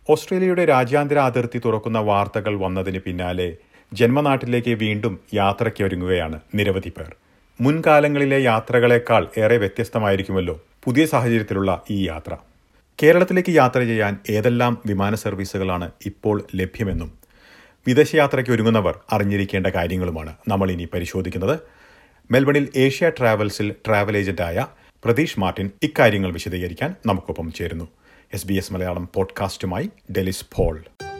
ഓസ്ട്രേലിയയുടെ രാജ്യാന്തര അതിർത്തി തുറക്കുന്ന വാർത്തകൾ വന്നതിന് പിന്നാലെ ജന്മനാട്ടിലേക്ക് വീണ്ടും യാത്രയ്ക്കൊരുങ്ങുകയാണ് നിരവധി പേർ മുൻകാലങ്ങളിലെ യാത്രകളെക്കാൾ ഏറെ വ്യത്യസ്തമായിരിക്കുമല്ലോ പുതിയ സാഹചര്യത്തിലുള്ള ഈ യാത്ര കേരളത്തിലേക്ക് യാത്ര ചെയ്യാൻ ഏതെല്ലാം വിമാന സർവീസുകളാണ് ഇപ്പോൾ ലഭ്യമെന്നും വിദേശയാത്രയ്ക്ക് ഒരുങ്ങുന്നവർ അറിഞ്ഞിരിക്കേണ്ട കാര്യങ്ങളുമാണ് നമ്മൾ ഇനി പരിശോധിക്കുന്നത് മെൽബണിൽ ഏഷ്യ ട്രാവൽസിൽ ട്രാവൽ ഏജന്റായ പ്രതീഷ് മാർട്ടിൻ ഇക്കാര്യങ്ങൾ വിശദീകരിക്കാൻ നമുക്കൊപ്പം ചേരുന്നു എസ് ബി എസ് മലയാളം പോഡ്കാസ്റ്റുമായി ഡെലിസ് പോൾ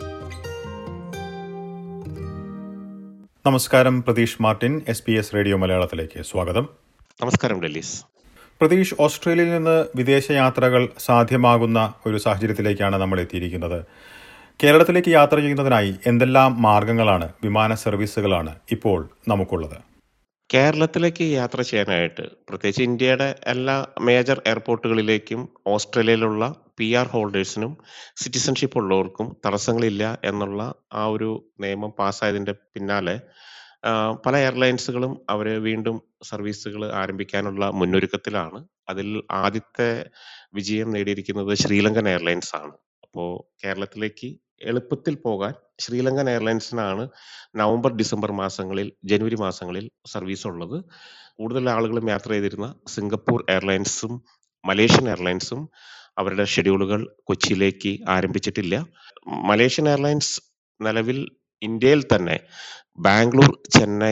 നമസ്കാരം Prateesh Martin S B S radio മലയാളത്തിലേക്ക് സ്വാഗതം നമസ്കാരം ഡെല്ലീസ് പ്രതീഷ് ഓസ്ട്രേലിയയിൽ നിന്ന് വിദേശയാത്രകൾ സാധ്യമാകുന്ന ഒരു സാഹചര്യത്തിലേക്കാണ് നമ്മൾ എത്തിയിരിക്കുന്നത് കേരളത്തിലേക്ക് യാത്ര ചെയ്യുന്നതിനായി എന്തെല്ലാം മാർഗങ്ങളാണ് വിമാന സർവീസുകളാണ് ഇപ്പോൾ നമുക്കുള്ളത് കേരളത്തിലേക്ക് യാത്ര ചെയ്യാനായിട്ട് പ്രത്യേകിച്ച് ഇന്ത്യയുടെ എല്ലാ മേജർ എയർപോർട്ടുകളിലേക്കും ഓസ്ട്രേലിയയിലുള്ള പി ആർ ഹോൾഡേഴ്സിനും സിറ്റിസൺഷിപ്പ് ഉള്ളവർക്കും തടസ്സങ്ങളില്ല എന്നുള്ള ആ ഒരു നിയമം പാസ്സായതിന്റെ പിന്നാലെ ആ, പല എയർലൈൻസുകളും അവർ വീണ്ടും സർവീസുകൾ ആരംഭിക്കാനുള്ള മുന്നൊരുക്കത്തിലാണ് അതിൽ ആദ്യത്തെ വിജയം നേടിയിരിക്കുന്നത് ശ്രീലങ്കൻ എയർലൈൻസ് ആണ് അപ്പോൾ കേരളത്തിലേക്ക് എളുപ്പത്തിൽ പോകാൻ ശ്രീലങ്കൻ എയർലൈൻസിനാണ് നവംബർ ഡിസംബർ മാസങ്ങളിൽ ജനുവരി മാസങ്ങളിൽ സർവീസ് ഉള്ളത് കൂടുതൽ ആളുകളും യാത്ര ചെയ്തിരുന്ന സിംഗപ്പൂർ എയർലൈൻസും മലേഷ്യൻ എയർലൈൻസും അവരുടെ ഷെഡ്യൂളുകൾ കൊച്ചിയിലേക്ക് ആരംഭിച്ചിട്ടില്ല മലേഷ്യൻ എയർലൈൻസ് നിലവിൽ ഇന്ത്യയിൽ തന്നെ ബാംഗ്ലൂർ ചെന്നൈ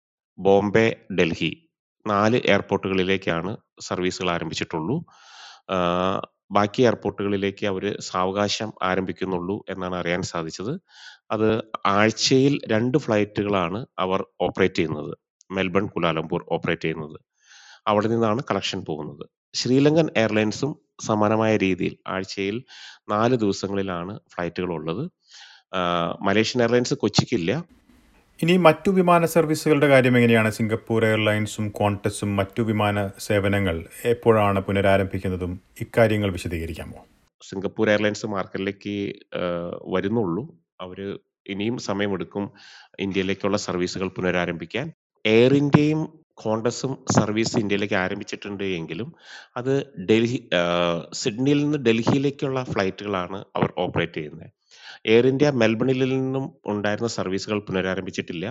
ബോംബെ ഡൽഹി നാല് എയർപോർട്ടുകളിലേക്കാണ് സർവീസുകൾ ആരംഭിച്ചിട്ടുള്ളൂ ആ, ബാക്കി എയർപോർട്ടുകളിലേക്ക് അവർ സാവകാശം ആരംഭിക്കുന്നുള്ളൂ എന്നാണ് അറിയാൻ സാധിച്ചത് അത് ആഴ്ചയിൽ രണ്ട് ഫ്ലൈറ്റുകളാണ് അവർ ഓപ്പറേറ്റ് ചെയ്യുന്നത് മെൽബൺ കുലാലംപൂർ ഓപ്പറേറ്റ് ചെയ്യുന്നത് അവിടെ നിന്നാണ് കണക്ഷൻ പോകുന്നത് ശ്രീലങ്കൻ എയർലൈൻസും സമാനമായ രീതിയിൽ ആഴ്ചയിൽ നാല് ദിവസങ്ങളിലാണ് ഫ്ലൈറ്റുകൾ ഉള്ളത് ആ, മലേഷ്യൻ എയർലൈൻസ് കൊച്ചിക്കില്ല ഇനി മറ്റു വിമാന സർവീസുകളുടെ കാര്യം എങ്ങനെയാണ് സിംഗപ്പൂർ എയർലൈൻസും ക്വാണ്ടസും മറ്റു വിമാന സേവനങ്ങൾ എപ്പോഴാണ് പുനരാരംഭിക്കുന്നതും ഇക്കാര്യങ്ങൾ വിശദീകരിക്കാമോ സിംഗപ്പൂർ എയർലൈൻസ് മാർക്കറ്റിലേക്ക് ആഹ് വരുന്നുള്ളൂ അവര് ഇനിയും സമയമെടുക്കും ഇന്ത്യയിലേക്കുള്ള സർവീസുകൾ പുനരാരംഭിക്കാൻ എയർ ഇന്ത്യയും കോണ്ടസും സർവീസ് ഇന്ത്യയിലേക്ക് ആരംഭിച്ചിട്ടുണ്ട് എങ്കിലും അത് ഡൽഹി ആഹ് സിഡ്നിയിൽ നിന്ന് ഡൽഹിയിലേക്കുള്ള ഫ്ലൈറ്റുകളാണ് അവർ ഓപ്പറേറ്റ് ചെയ്യുന്നത് എയർ ഇന്ത്യ മെൽബണിൽ നിന്നും ഉണ്ടായിരുന്ന സർവീസുകൾ പുനരാരംഭിച്ചിട്ടില്ല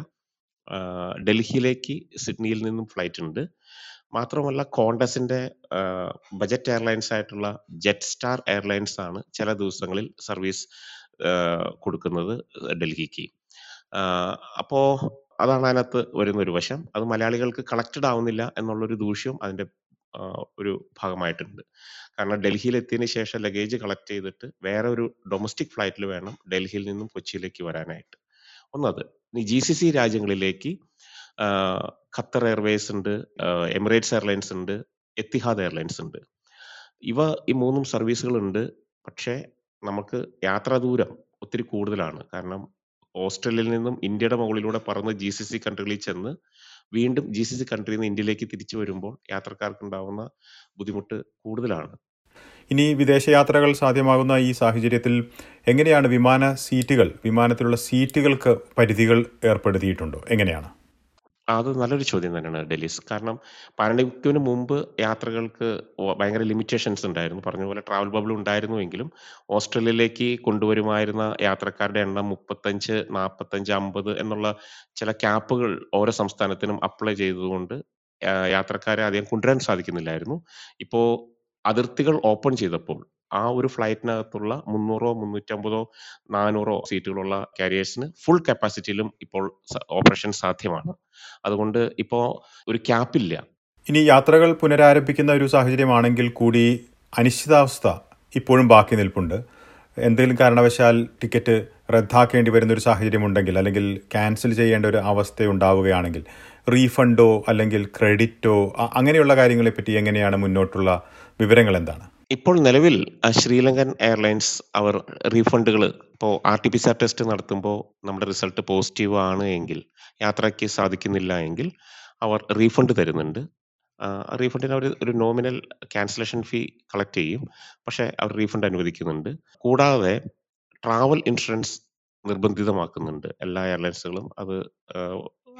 ആഹ് ഡൽഹിയിലേക്ക് സിഡ്നിയിൽ നിന്നും ഫ്ലൈറ്റ് ഉണ്ട് മാത്രമല്ല കോണ്ടസിന്റെ ബജറ്റ് എയർലൈൻസ് ആയിട്ടുള്ള ജെറ്റ് സ്റ്റാർ എയർലൈൻസ് ആണ് ചില ദിവസങ്ങളിൽ സർവീസ് കൊടുക്കുന്നത് ഡൽഹിക്ക് ആഹ് അപ്പോ അതാണ് അതിനകത്ത് വരുന്ന ഒരു വശം അത് മലയാളികൾക്ക് കണക്റ്റഡ് ആവുന്നില്ല എന്നുള്ളൊരു ദൂഷ്യവും അതിന്റെ ആഹ് ഒരു ഭാഗമായിട്ടുണ്ട് കാരണം ഡൽഹിയിൽ എത്തിയതിനു ശേഷം ലഗേജ് കളക്ട് ചെയ്തിട്ട് വേറെ ഒരു ഡൊമസ്റ്റിക് ഫ്ലൈറ്റിൽ വേണം ഡൽഹിയിൽ നിന്നും കൊച്ചിയിലേക്ക് വരാനായിട്ട് ഒന്നത് ഇനി ജി സി സി രാജ്യങ്ങളിലേക്ക് ആഹ് ഖത്തർ എയർവേസ് ഉണ്ട് ആഹ് എമിറേറ്റ്സ് എയർലൈൻസ് ഉണ്ട് എത്തിഹാദ് എയർലൈൻസ് ഉണ്ട് ഇവ ഈ മൂന്നും സർവീസുകൾ ഉണ്ട് പക്ഷേ നമുക്ക് യാത്രാ ദൂരം ഒത്തിരി കൂടുതലാണ് കാരണം ഓസ്ട്രേലിയയിൽ നിന്നും ഇന്ത്യയുടെ മുകളിലൂടെ പറന്ന് ജി സി സി കൺട്രികളിൽ ചെന്ന് വീണ്ടും ജി സി സി കൺട്രിയിൽ നിന്ന് ഇന്ത്യയിലേക്ക് തിരിച്ചു വരുമ്പോൾ യാത്രക്കാർക്ക് ഉണ്ടാവുന്ന ബുദ്ധിമുട്ട് കൂടുതലാണ് ഇനി വിദേശയാത്രകൾ സാധ്യമാകുന്ന ഈ സാഹചര്യത്തിൽ എങ്ങനെയാണ് വിമാന സീറ്റുകൾ വിമാനത്തിലുള്ള സീറ്റുകൾക്ക് പരിധികൾ ഏർപ്പെടുത്തിയിട്ടുണ്ടോ എങ്ങനെയാണ് അത് നല്ലൊരു ചോദ്യം തന്നെയാണ് ഡെലീസ് കാരണം പാനഡമിക്കിന് മുമ്പ് യാത്രകൾക്ക് വ- ഭയങ്കര ലിമിറ്റേഷൻസ് ഉണ്ടായിരുന്നു പറഞ്ഞ പോലെ ട്രാവൽ ബബിൾ ഉണ്ടായിരുന്നുവെങ്കിലും ഓസ്ട്രേലിയയിലേക്ക് കൊണ്ടുവരുമായിരുന്ന യാത്രക്കാരുടെ എണ്ണം മുപ്പത്തഞ്ച് നാൽപ്പത്തഞ്ച് അമ്പത് എന്നുള്ള ചില ക്യാപ്പുകൾ ഓരോ സംസ്ഥാനത്തിനും അപ്ലൈ ചെയ്തതുകൊണ്ട് ആ, യാത്രക്കാരെ അധികം കൊണ്ടുവരാൻ സാധിക്കുന്നില്ലായിരുന്നു ഇപ്പോൾ അതിർത്തികൾ ഓപ്പൺ ചെയ്തപ്പോൾ ആ ഒരു ഫ്ലൈറ്റിനകത്തുള്ള മുന്നൂറോ മുന്നൂറ്റമ്പതോ നാനൂറോ സീറ്റുകളുള്ള കാരിയേഴ്സിന് ഫുൾ കപ്പാസിറ്റിയിലും ഇപ്പോൾ ഓപ്പറേഷൻ സാധ്യമാണ് അതുകൊണ്ട് ഇപ്പോൾ ഒരു ക്യാപ്പില്ല ഇനി യാത്രകൾ പുനരാരംഭിക്കുന്ന ഒരു സാഹചര്യമാണെങ്കിൽ കൂടി അനിശ്ചിതാവസ്ഥ ഇപ്പോഴും ബാക്കി നിൽപ്പുണ്ട് എന്തെങ്കിലും കാരണവശാൽ ടിക്കറ്റ് റദ്ദാക്കേണ്ടി വരുന്ന ഒരു സാഹചര്യമുണ്ടെങ്കിൽ അല്ലെങ്കിൽ ക്യാൻസൽ ചെയ്യേണ്ട ഒരു അവസ്ഥ ഉണ്ടാവുകയാണെങ്കിൽ റീഫണ്ടോ അല്ലെങ്കിൽ ക്രെഡിറ്റോ അ- അങ്ങനെയുള്ള കാര്യങ്ങളെപ്പറ്റി എങ്ങനെയാണ് മുന്നോട്ടുള്ള വിവരങ്ങൾ എന്താണ് ഇപ്പോൾ നിലവിൽ ആ, ശ്രീലങ്കൻ എയർലൈൻസ് അവർ റീഫണ്ടുകൾ ഇപ്പോൾ R T P C R test നടത്തുമ്പോൾ നമ്മുടെ റിസൾട്ട് പോസിറ്റീവ് ആണ് എങ്കിൽ യാത്രയ്ക്ക് സാധിക്കുന്നില്ല എങ്കിൽ അവർ റീഫണ്ട് തരുന്നുണ്ട് ആ റീഫണ്ടിന് അവർ ഒരു നോമിനൽ ക്യാൻസലേഷൻ ഫീ കളക്ട് ചെയ്യും പക്ഷേ അവർ റീഫണ്ട് അനുവദിക്കുന്നുണ്ട് കൂടാതെ ട്രാവൽ ഇൻഷുറൻസ് നിർബന്ധിതമാക്കുന്നുണ്ട് എല്ലാ എയർലൈൻസുകളും അത് ആ,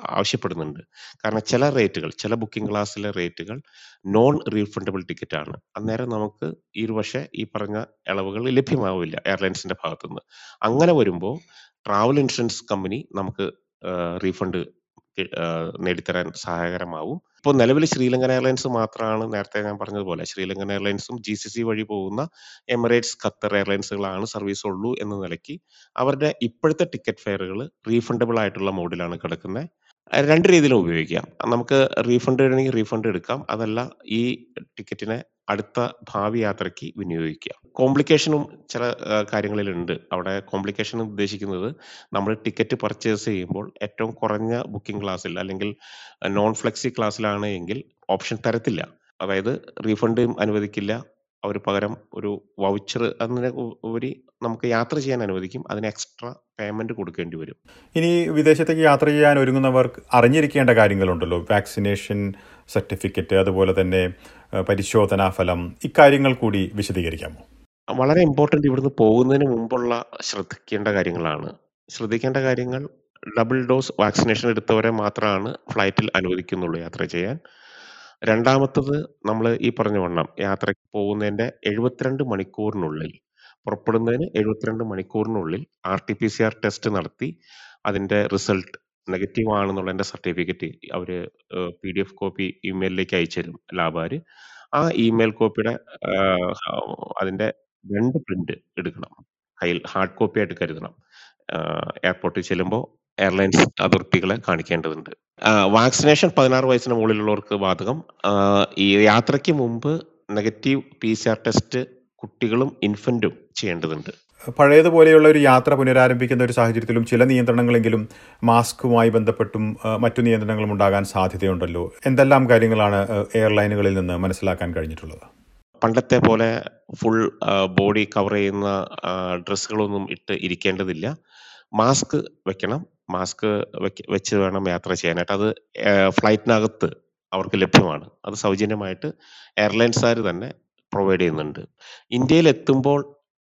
ആവശ്യപ്പെടുന്നുണ്ട്. കാരണം ചില റേറ്റുകൾ ചില ബുക്കിംഗ് ക്ലാസ്സിലെ റേറ്റുകൾ നോൺ റീഫണ്ടബിൾ ടിക്കറ്റ് ആണ്. അന്നേരം നമുക്ക് ഈ ഒരു പക്ഷേ ഈ പറഞ്ഞ ഇളവുകൾ ലഭ്യമാവില്ല എയർലൈൻസിന്റെ ഭാഗത്തുനിന്ന്. അങ്ങനെ വരുമ്പോ ട്രാവൽ ഇൻഷുറൻസ് കമ്പനി നമുക്ക് ആഹ് റീഫണ്ട് കി ആഹ് നേടിത്തരാൻ സഹായകരമാവും. ഇപ്പോൾ നിലവിൽ ശ്രീലങ്കൻ എയർലൈൻസ് മാത്രമാണ് നേരത്തെ ഞാൻ പറഞ്ഞതുപോലെ ശ്രീലങ്കൻ എയർലൈൻസും ജിസിസി വഴി പോകുന്ന എമിറേറ്റ്സ്, ഖത്തർ എയർലൈൻസുകളാണ് സർവീസ് ഉള്ളൂ എന്ന നിലയ്ക്ക് അവരുടെ ഇപ്പോഴത്തെ ടിക്കറ്റ് ഫെയറുകൾ റീഫണ്ടബിൾ ആയിട്ടുള്ള മോഡിലാണ് കിടക്കുന്നെ. ആഹ് 2 രീതിയിലും ഉപയോഗിക്കാം. നമുക്ക് റീഫണ്ട് വേണമെങ്കിൽ റീഫണ്ട് എടുക്കാം. അതല്ല ഈ ടിക്കറ്റിനെ അടുത്ത ഭാവി യാത്രയ്ക്ക് വിനിയോഗിക്കാം. കോംപ്ലിക്കേഷനും ചില ആഹ് കാര്യങ്ങളിലുണ്ട്. അവിടെ കോംപ്ലിക്കേഷൻ ഉദ്ദേശിക്കുന്നത് നമ്മൾ ടിക്കറ്റ് പർച്ചേസ് ചെയ്യുമ്പോൾ ഏറ്റവും കുറഞ്ഞ ബുക്കിംഗ് ക്ലാസ്സിൽ അല്ലെങ്കിൽ നോൺ ഫ്ലെക്സി ക്ലാസ്സിലാണ് എങ്കിൽ ഓപ്ഷൻ തരത്തില്ല. അതായത് റീഫണ്ടും അനുവദിക്കില്ല. അവര് പകരം ഒരു വൗച്ചർ അതിന് ഉ ഉപരി നമുക്ക് യാത്ര ചെയ്യാൻ അനുവദിക്കും. അതിന് എക്സ്ട്രാ പേയ്മെന്റ് കൊടുക്കേണ്ടി വരും. ഇനി വിദേശത്തേക്ക് യാത്ര ചെയ്യാൻ ഒരുങ്ങുന്നവർ അറിഞ്ഞിരിക്കേണ്ട കാര്യങ്ങളുണ്ടല്ലോ. വാക്സിനേഷൻ സർട്ടിഫിക്കറ്റ് അതുപോലെ തന്നെ ഏഹ് പരിശോധനാ ഫലം ഇക്കാര്യങ്ങൾ കൂടി വിശദീകരിക്കാമോ? വളരെ ഇമ്പോർട്ടന്റ് ഇവിടുന്ന് പോകുന്നതിന് മുമ്പുള്ള ശ്രദ്ധിക്കേണ്ട കാര്യങ്ങളാണ്. ശ്രദ്ധിക്കേണ്ട കാര്യങ്ങൾ ഡബിൾ ഡോസ് വാക്സിനേഷൻ എടുത്തവരെ മാത്രമാണ് ഫ്ലൈറ്റിൽ അനുവദിക്കുന്നുള്ളൂ യാത്ര ചെയ്യാൻ. രണ്ടാമത്തത് നമ്മള് ഈ പറഞ്ഞ വണ്ണം യാത്രയ്ക്ക് പോകുന്നതിന്റെ 72 മണിക്കൂറിനുള്ളിൽ പുറപ്പെടുന്നതിന് 72 മണിക്കൂറിനുള്ളിൽ ആർടിപിസിആർ ടെസ്റ്റ് നടത്തി അതിന്റെ റിസൾട്ട് നെഗറ്റീവ് ആണെന്നുള്ളതിന്റെ സർട്ടിഫിക്കറ്റ് അവര് ഏഹ് പിഡിഎഫ് കോപ്പി ഇമെയിലിലേക്ക് അയച്ചുതരും ലാബുകാര്. ആ ഇമെയിൽ കോപ്പിയുടെ ആഹ് അതിന്റെ 2 പ്രിന്റ് എടുക്കണം. കയ്യിൽ ഹാർഡ് കോപ്പി ആയിട്ട് കരുതണം. ആഹ് എയർപോർട്ടിൽ ചെല്ലുമ്പോ എയർലൈൻസ് അതോറിറ്റികളെ കാണിക്കേണ്ടതുണ്ട്. ആഹ് വാക്സിനേഷൻ 16 വയസ്സിന് മുകളിലുള്ളവർക്ക് ബാധകം. ആഹ് ഈ യാത്രയ്ക്ക് മുമ്പ് നെഗറ്റീവ് പിസിആർ ടെസ്റ്റ് കുട്ടികളും ഇൻഫന്റും ചെയ്യേണ്ടതുണ്ട്. പഴയതുപോലെയുള്ള ഒരു യാത്ര പുനരാരംഭിക്കുന്ന ഒരു സാഹചര്യത്തിലും ചില നിയന്ത്രണങ്ങളെങ്കിലും മാസ്കുമായി ബന്ധപ്പെട്ടും ഏഹ് മറ്റു നിയന്ത്രണങ്ങളും ഉണ്ടാകാൻ സാധ്യതയുണ്ടല്ലോ. എന്തെല്ലാം കാര്യങ്ങളാണ് ഏഹ് എയർലൈനുകളിൽ നിന്ന് മനസ്സിലാക്കാൻ കഴിഞ്ഞിട്ടുള്ളത്? പണ്ടത്തെ പോലെ ഫുൾ ആഹ് ബോഡി കവർ ചെയ്യുന്ന ആഹ് ഡ്രസ്സുകളൊന്നും ഇട്ട് ഇരിക്കേണ്ടതില്ല. മാസ്ക് വെക്കണം. മാസ്ക് വെക്ക് വെച്ച് വേണം യാത്ര ചെയ്യാനായിട്ട്. അത് ഏഹ് ഫ്ലൈറ്റിനകത്ത് അവർക്ക് ലഭ്യമാണ്. അത് സൗജന്യമായിട്ട് എയർലൈൻസുകാര് തന്നെ പ്രൊവൈഡ് ചെയ്യുന്നുണ്ട്. ഇന്ത്യയിൽ എത്തുമ്പോൾ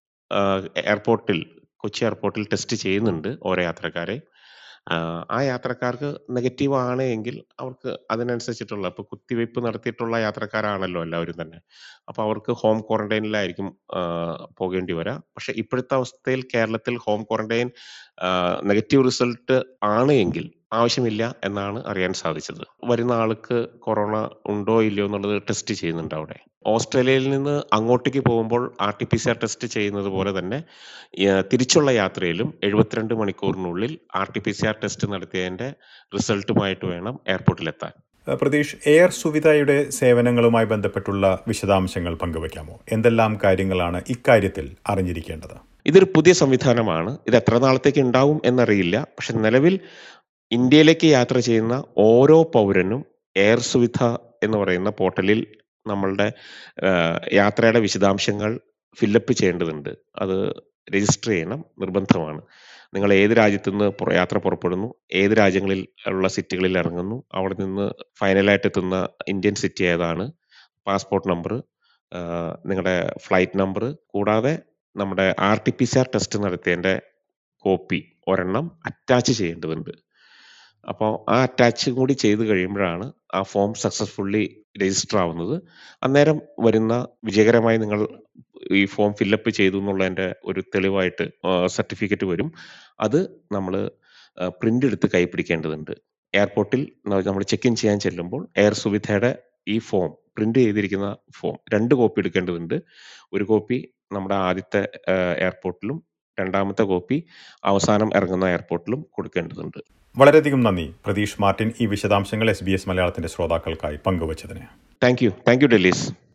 ആഹ് എയർപോർട്ടിൽ കൊച്ചി എയർപോർട്ടിൽ ടെസ്റ്റ് ചെയ്യുന്നുണ്ട് ഓരോ യാത്രക്കാരെയും. ആഹ് ആ യാത്രക്കാർക്ക് നെഗറ്റീവ് ആണ് എങ്കിൽ അവർക്ക് അതിനനുസരിച്ചിട്ടുള്ള ഇപ്പൊ കുത്തിവയ്പ് നടത്തിയിട്ടുള്ള യാത്രക്കാരാണല്ലോ എല്ലാവരും തന്നെ. അപ്പൊ അവർക്ക് ഹോം ക്വാറന്റൈനിലായിരിക്കും ആഹ് പോകേണ്ടി വരാ. പക്ഷെ ഇപ്പോഴത്തെ അവസ്ഥയിൽ കേരളത്തിൽ ഹോം ക്വാറന്റൈൻ ആഹ് നെഗറ്റീവ് റിസൾട്ട് ആണ് എങ്കിൽ ആവശ്യമില്ല എന്നാണ് അറിയാൻ സാധിച്ചത്. വരുന്ന ആൾക്ക് കൊറോണ ഉണ്ടോ ഇല്ലയോ എന്നുള്ളത് ടെസ്റ്റ് ചെയ്യുന്നുണ്ട് അവിടെ. ഓസ്ട്രേലിയയിൽ നിന്ന് അങ്ങോട്ടേക്ക് പോകുമ്പോൾ ആർടിപിസിആർ ടെസ്റ്റ് ചെയ്യുന്നത് പോലെ തന്നെ യ തിരിച്ചുള്ള യാത്രയിലും 72 മണിക്കൂറിനുള്ളിൽ ആർടിപിസിആർ ടെസ്റ്റ് നടത്തിയതിന്റെ റിസൾട്ടുമായിട്ട് വേണം എയർപോർട്ടിലെത്താൻ. ഏഹ് പ്രതീഷ് എയർ സുവിധയുടെ സേവനങ്ങളുമായി ബന്ധപ്പെട്ടുള്ള വിശദാംശങ്ങൾ പങ്കുവയ്ക്കാമോ? എന്തെല്ലാം കാര്യങ്ങളാണ് ഇക്കാര്യത്തിൽ അറിഞ്ഞിരിക്കേണ്ടത്? ഇതൊരു പുതിയ സംവിധാനമാണ്. ഇത് എത്ര നാളത്തേക്ക് ഉണ്ടാവും എന്നറിയില്ല. പക്ഷെ നിലവിൽ ഇന്ത്യയിലേക്ക് യാത്ര ചെയ്യുന്ന ഓരോ പൗരനും എയർ സുവിധ എന്ന് പറയുന്ന പോർട്ടലിൽ നമ്മളുടെ ആഹ് യാത്രയുടെ വിശദാംശങ്ങൾ ഫില്ലപ്പ് ചെയ്യേണ്ടതുണ്ട്. അത് രജിസ്റ്റർ ചെയ്യണം. നിർബന്ധമാണ്. നിങ്ങൾ ഏത് രാജ്യത്തുനിന്ന് പുറ യാത്ര പുറപ്പെടുന്നു, ഏത് രാജ്യങ്ങളിൽ ഉള്ള സിറ്റികളിൽ ഇറങ്ങുന്നു, അവിടെ നിന്ന് ഫൈനലായിട്ട് എത്തുന്ന ഇന്ത്യൻ സിറ്റി ഏതാണ്, പാസ്പോർട്ട് നമ്പർ, ആഹ് നിങ്ങളുടെ ഫ്ലൈറ്റ് നമ്പർ കൂടാതെ നമ്മുടെ ആർടിപിസിആർ ടെസ്റ്റ് നടത്തിയതിന്റെ കോപ്പി ഒരെണ്ണം അറ്റാച്ച് ചെയ്യേണ്ടതുണ്ട്. അപ്പോ ആ അറ്റാച്ച് കൂടി ചെയ്ത് കഴിയുമ്പോഴാണ് ആ ഫോം സക്സസ്ഫുള്ളി രജിസ്റ്റർ ആവുന്നത്. അന്നേരം വരുന്ന വിജയകരമായി നിങ്ങൾ ഈ ഫോം ഫില്ലപ്പ് ചെയ്തു എന്നുള്ളതിന്റെ ഒരു തെളിവായിട്ട് ആഹ് സർട്ടിഫിക്കറ്റ് വരും. അത് നമ്മള് ആഹ് പ്രിന്റ് എടുത്ത് കയ്യിൽ പിടിക്കേണ്ടതുണ്ട്. എയർപോർട്ടിൽ ന നമ്മൾ ചെക്ക് ഇൻ ചെയ്യാൻ ചെല്ലുമ്പോൾ എയർ സുവിധയുടെ ഈ ഫോം പ്രിന്റ് ചെയ്തിരിക്കുന്ന ഫോം 2 കോപ്പി എടുക്കേണ്ടതുണ്ട്. ഒരു കോപ്പി നമ്മുടെ ആദ്യത്തെ ആഹ് എയർപോർട്ടിലും രണ്ടാമത്തെ കോപ്പി അവസാനം ഇറങ്ങുന്ന എയർപോർട്ടിലും കൊടുക്കേണ്ടതുണ്ട്. വളരെയധികം നന്ദി പ്രതീഷ് മാർട്ടിൻ ഈ വിശദാംശങ്ങൾ എസ് ബി എസ് മലയാളത്തിന്റെ ശ്രോതാക്കൾക്കായി പങ്കുവച്ചതിന്. Thank you. Thank you Delys.